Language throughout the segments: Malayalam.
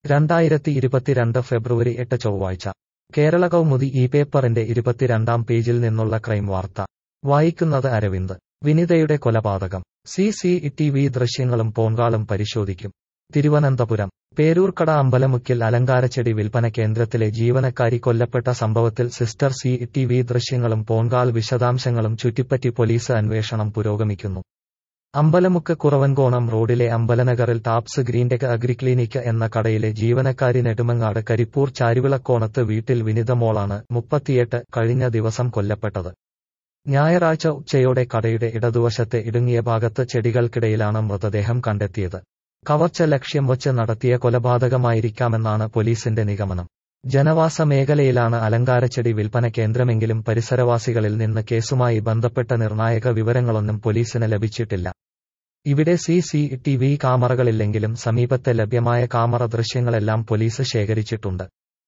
രണ്ടായിരത്തി ഇരുപത്തിരണ്ട് ഫെബ്രുവരി എട്ട് ചൊവ്വാഴ്ച കേരള കൗമുദി ഈ പേപ്പറിന്റെ ഇരുപത്തിരണ്ടാം പേജിൽ നിന്നുള്ള ക്രൈം വാർത്ത വായിക്കുന്നത് അരവിന്ദ് വിനിതയുടെ കൊലപാതകം സി സി ടി വി ദൃശ്യങ്ങളും പോങ്കാളും പരിശോധിക്കും തിരുവനന്തപുരം പേരൂർക്കട അമ്പലമുക്കിൽ അലങ്കാരച്ചെടി വിൽപ്പന കേന്ദ്രത്തിലെ ജീവനക്കാരി കൊല്ലപ്പെട്ട സംഭവത്തിൽ സിസ്റ്റർ സി ടി വി ദൃശ്യങ്ങളും പോങ്കാൾ വിശദാംശങ്ങളും ചുറ്റിപ്പറ്റി പോലീസ് അന്വേഷണം പുരോഗമിക്കുന്നു അമ്പലമുക്ക് കുറവൻകോണം റോഡിലെ അമ്പലനഗറിൽ ടാപ്സ് ഗ്രീൻടെക് അഗ്രിക്ലിനിക് എന്ന കടയിലെ ജീവനക്കാരി നെടുമങ്ങാട് കരിപ്പൂർ ചാരിവിളക്കോണത്ത് വീട്ടിൽ വിനിതമോളാണ് മുപ്പത്തിയെട്ട് കഴിഞ്ഞ ദിവസം കൊല്ലപ്പെട്ടത് ഞായറാഴ്ച ഉച്ചയോടെ കടയുടെ ഇടതുവശത്തെ ഇടുങ്ങിയ ഭാഗത്ത് ചെടികൾക്കിടയിലാണ് മൃതദേഹം കണ്ടെത്തിയത് കവർച്ച ലക്ഷ്യം വച്ച് നടത്തിയ കൊലപാതകമായിരിക്കാമെന്നാണ് പോലീസിന്റെ നിഗമനം ജനവാസ മേഖലയിലാണ് അലങ്കാരച്ചെടി വിൽപ്പന കേന്ദ്രമെങ്കിലും പരിസരവാസികളിൽ നിന്ന് കേസുമായി ബന്ധപ്പെട്ട നിർണായക വിവരങ്ങളൊന്നും പോലീസിന് ലഭിച്ചിട്ടില്ല ഇവിടെ സി സി ടി വി ക്യാമറകളില്ലെങ്കിലും സമീപത്തെ ലഭ്യമായ ക്യാമറ ദൃശ്യങ്ങളെല്ലാം പോലീസ് ശേഖരിച്ചിട്ടുണ്ട്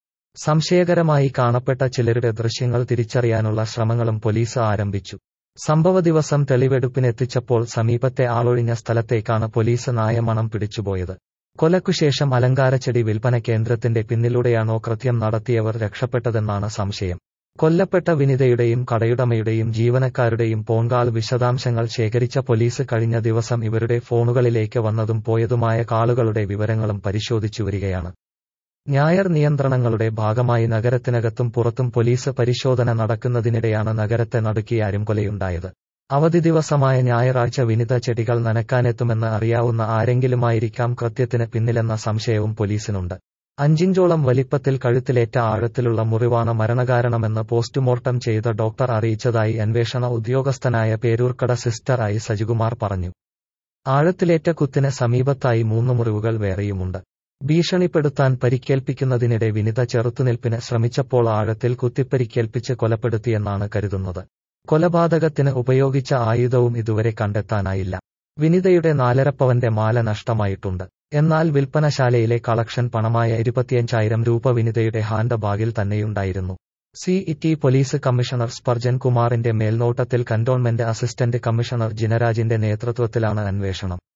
സംശയകരമായി കാണപ്പെട്ട ചിലരുടെ ദൃശ്യങ്ങൾ തിരിച്ചറിയാനുള്ള ശ്രമങ്ങളും പോലീസ് ആരംഭിച്ചു സംഭവ ദിവസം തെളിവെടുപ്പിനെത്തിച്ചപ്പോൾ സമീപത്തെ ആളൊഴിഞ്ഞ സ്ഥലത്തേക്കാണ് പോലീസ് നായമണം പിടിച്ചുപോയത് കൊലക്കുശേഷം അലങ്കാരച്ചെടി വിൽപ്പന കേന്ദ്രത്തിന്റെ പിന്നിലൂടെയാണോ കൃത്യം നടത്തിയവർ രക്ഷപ്പെട്ടതെന്നാണ് സംശയം കൊല്ലപ്പെട്ട വിനിതയുടെയും കടയുടമയുടെയും ജീവനക്കാരുടെയും പോങ്കാൾ വിശദാംശങ്ങൾ ശേഖരിച്ച പോലീസ് കഴിഞ്ഞ ദിവസം ഇവരുടെ ഫോണുകളിലേക്ക് വന്നതും പോയതുമായ കാളുകളുടെ വിവരങ്ങളും പരിശോധിച്ചു വരികയാണ് ഞായർ നിയന്ത്രണങ്ങളുടെ ഭാഗമായി നഗരത്തിനകത്തും പുറത്തും പോലീസ് പരിശോധന നടക്കുന്നതിനിടെയാണ് നഗരത്തെ നടുക്കിയ അരുംകൊലയുണ്ടായത് അവധി ദിവസമായ ഞായറാഴ്ച വിനിത ചെടികൾ നനക്കാനെത്തുമെന്ന് അറിയാവുന്ന ആരെങ്കിലുമായിരിക്കാം കൃത്യത്തിന് പിന്നിലെന്ന സംശയവും പോലീസിനുണ്ട് അഞ്ചിഞ്ചോളം വലിപ്പത്തിൽ കഴുത്തിലേറ്റ ആഴത്തിലുള്ള മുറിവാണ് മരണകാരണമെന്ന് പോസ്റ്റ്മോർട്ടം ചെയ്ത ഡോക്ടർ അറിയിച്ചതായി അന്വേഷണ ഉദ്യോഗസ്ഥനായ പേരൂർക്കട സിസ്റ്റർ ഐ സജികുമാർ പറഞ്ഞു ആഴത്തിലേറ്റ കുത്തിന് സമീപത്തായി മൂന്ന് മുറിവുകൾ വേറെയുമുണ്ട് ഭീഷണിപ്പെടുത്താൻ പരിക്കേൽപ്പിക്കുന്നതിനിടെ വിനിത ചെറുത്തുനിൽപ്പിന് ശ്രമിച്ചപ്പോൾ ആഴത്തിൽ കുത്തിപ്പരിക്കേൽപ്പിച്ച് കൊലപ്പെടുത്തിയെന്നാണ് കരുതുന്നത് കൊലപാതകത്തിന് ഉപയോഗിച്ച ആയുധവും ഇതുവരെ കണ്ടെത്താനായില്ല വിനിതയുടെ നാലരപ്പവന്റെ മാല നഷ്ടമായിട്ടുണ്ട് എന്നാൽ വിൽപ്പനശാലയിലെ കളക്ഷൻ പണമായ ഇരുപത്തിയഞ്ചായിരം രൂപ വിനിതയുടെ ഹാൻഡ് ബാഗിൽ തന്നെയുണ്ടായിരുന്നു city police commissioner Sparjan കുമാറിന്റെ മേൽനോട്ടത്തിൽ കന്റോൺമെന്റ് അസിസ്റ്റന്റ് കമ്മീഷണർ ജിനരാജിന്റെ നേതൃത്വത്തിലാണ് അന്വേഷണം